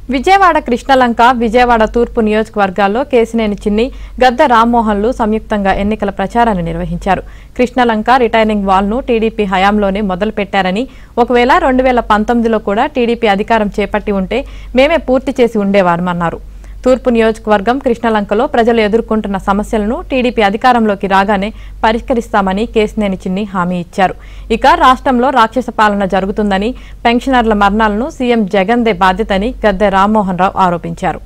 విజయవాడ కృష్ణలంక విజయవాడ తూర్పు నియోజకవర్గాల్లో కేసినేని చిన్ని గద్ద రామ్మోహన్లు సంయుక్తంగా ఎన్నికల ప్రచారాన్ని నిర్వహించారు కృష్ణలంక రిటైనింగ్ వాల్ను టీడీపీ హయాంలోనే మొదలుపెట్టారని ఒకవేళ రెండు వేల పంతొమ్మిదిలో కూడా టీడీపీ అధికారం చేపట్టి ఉంటే మేమే పూర్తి చేసి ఉండేవారమన్నారు తూర్పు నియోజకవర్గం కృష్ణలంకలో ప్రజలు ఎదుర్కొంటున్న సమస్యలను టీడీపీ అధికారంలోకి రాగానే పరిష్కరిస్తామని కేసినేని చిన్ని హామీ ఇచ్చారు ఇక రాష్ట్రంలో రాక్షస పాలన జరుగుతుందని పెన్షనర్ల మరణాలను సీఎం జగన్దే బాధ్యతని గద్దె రామ్మోహన్ రావు ఆరోపించారు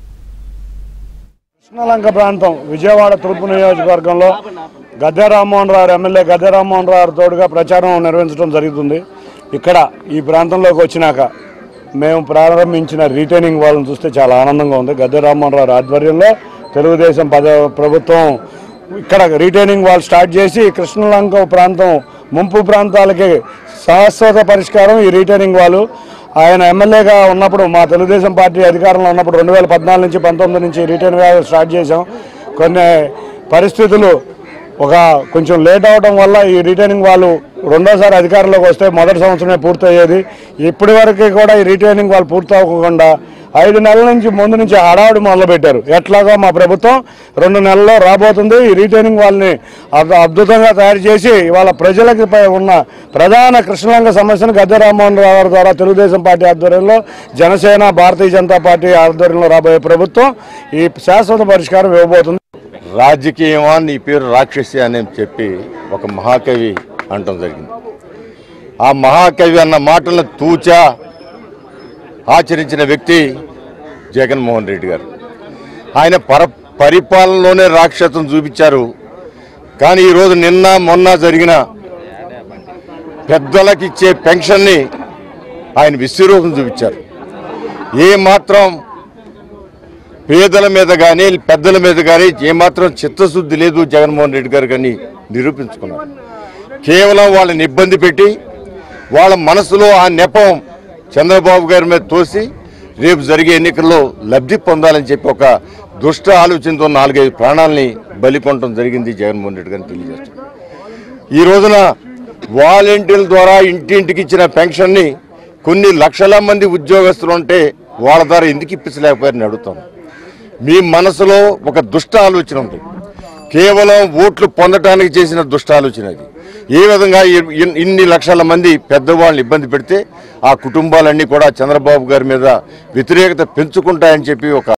కృష్ణలంక ప్రాంతం విజయవాడ తూర్పు నియోజకవర్గంలో గద్దె రామ్మోహన్ రావు ఎమ్మెల్యే గద్దె రామ్మోహన్ రావు తోడుగా ప్రచారం నిర్వహించడం జరుగుతుంది ఇక్కడ ఈ ప్రాంతంలోకి వచ్చినాక మేము ప్రారంభించిన రీటైనింగ్ వాళ్ళని చూస్తే చాలా ఆనందంగా ఉంది గద్దె రామ్మోహన్ రావు ఆధ్వర్యంలో తెలుగుదేశం పద ప్రభుత్వం ఇక్కడ రీటైనింగ్ వాల్ స్టార్ట్ చేసి కృష్ణలంక ప్రాంతం ముంపు ప్రాంతాలకి శాశ్వత పరిష్కారం ఈ రీటైనింగ్ వాళ్ళు ఆయన ఎమ్మెల్యేగా ఉన్నప్పుడు మా తెలుగుదేశం పార్టీ అధికారంలో ఉన్నప్పుడు రెండు వేల పద్నాలుగు నుంచి పంతొమ్మిది నుంచి రిటైన్ వ్యాధి స్టార్ట్ చేసాం కొన్ని పరిస్థితులు ఒక కొంచెం లేట్ అవడం వల్ల ఈ రిటైనింగ్ వాళ్ళు రెండోసారి అధికారంలోకి వస్తే మొదటి సంవత్సరమే పూర్తయ్యేది ఇప్పటి వరకు కూడా ఈ రిటైనింగ్ వాళ్ళు పూర్తి అవ్వకుండా ఐదు నెలల నుంచి ముందు నుంచి హడావుడి మొదలుపెట్టారు ఎట్లాగో మా ప్రభుత్వం రెండు నెలల్లో రాబోతుంది ఈ రీటైనింగ్ వాళ్ళని అద్భు- అద్భుతంగా తయారు చేసి ఇవాళ ప్రజలకి పై ఉన్న ప్రధాన కృష్ణలంక సమస్యను గద్దె రామ్మోహన్ రావు గారి ద్వారా తెలుగుదేశం పార్టీ ఆధ్వర్యంలో జనసేన భారతీయ జనతా పార్టీ ఆధ్వర్యంలో రాబోయే ప్రభుత్వం ఈ శాశ్వత పరిష్కారం ఇవ్వబోతుంది రాజకీయమా నీ పేరు రాక్షసి అని చెప్పి ఒక మహాకవి అనటం జరిగింది ఆ మహాకవి అన్న మాటలను తూచా ఆచరించిన వ్యక్తి జగన్మోహన్ రెడ్డి గారు ఆయన పర పరిపాలనలోనే రాక్షసం చూపించారు కానీ ఈరోజు నిన్న మొన్న జరిగిన పెద్దలకు ఇచ్చే పెన్షన్ని ఆయన విశ్వరూపం చూపించారు ఏ మాత్రం పేదల మీద కానీ పెద్దల మీద కానీ ఏమాత్రం చిత్తశుద్ధి లేదు జగన్మోహన్ రెడ్డి గారు కానీ నిరూపించుకున్నారు కేవలం వాళ్ళని ఇబ్బంది పెట్టి వాళ్ళ మనసులో ఆ నెపం చంద్రబాబు గారి మీద తోసి రేపు జరిగే ఎన్నికల్లో లబ్ధి పొందాలని చెప్పి ఒక దుష్ట ఆలోచనతో నాలుగైదు ప్రాణాలని బలికొనడం జరిగింది జగన్మోహన్ రెడ్డి గారిని తెలియజేస్తారు ఈ రోజున వాలంటీర్ల ద్వారా ఇంటింటికి ఇచ్చిన పెన్షన్ని కొన్ని లక్షల మంది ఉద్యోగస్తులు ఉంటే వాళ్ళ ద్వారా ఎందుకు ఇప్పించలేకపోయారని అడుగుతాను మీ మనసులో ఒక దుష్ట ఆలోచన ఉంది కేవలం ఓట్లు పొందటానికి చేసిన దుష్ట ఆలోచన అది ఏ విధంగా ఇ- ఇన్- ఇన్ని లక్షల మంది పెద్దవాళ్ళని ఇబ్బంది పెడితే ఆ కుటుంబాలన్నీ కూడా చంద్రబాబు గారి మీద వ్యతిరేకత పెంచుకుంటాయని చెప్పి ఒక